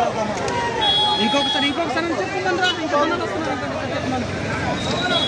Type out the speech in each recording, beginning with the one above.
ఇంకొకసారి ఇంకొకసారి అని చెప్తుందని రా ఇంకో బండ్లు వస్తున్నారు ఇంకొకసారి చెప్పమని.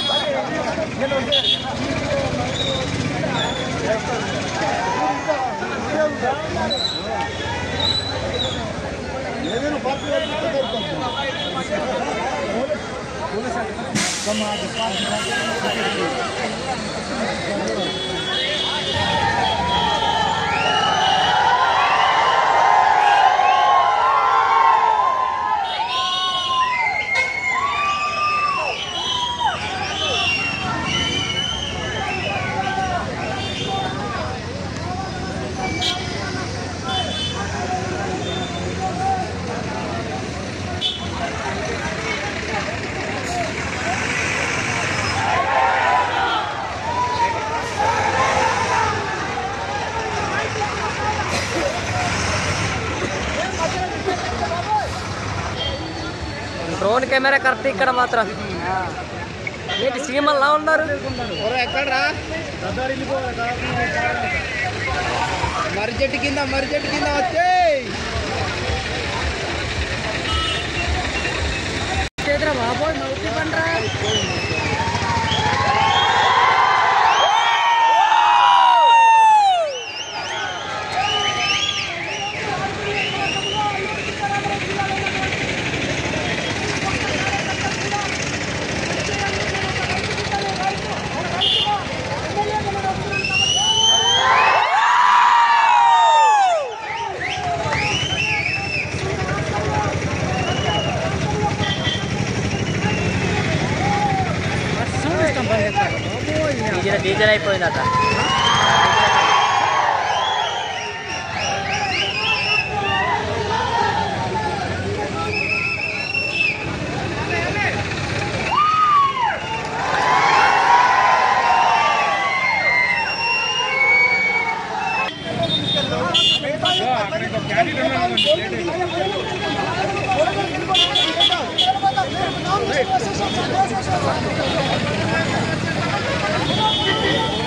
డ్రోన్ కెమెరా కరెక్ట్ ఇక్కడ మాత్రం ఏంటి సీమల్లా ఉన్నారు ఎక్కడరా మర్రి చెట్టు కింద మర్రి చెట్టు కింద వచ్చేయ్ చేతురా బాబోయ్ మౌతి పండ్రా డీజిల్ డీజిల్ అయిపోయిందట Thank you.